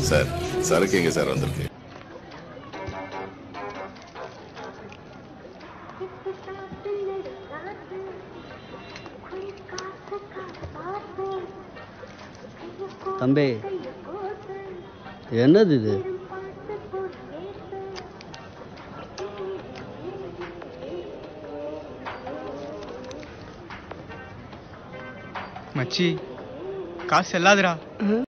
Sir சரக்கு எங்க sir வந்திருக்கு தம்பி என்னது இது மச்சி காசு செல்லாதுடா ம்?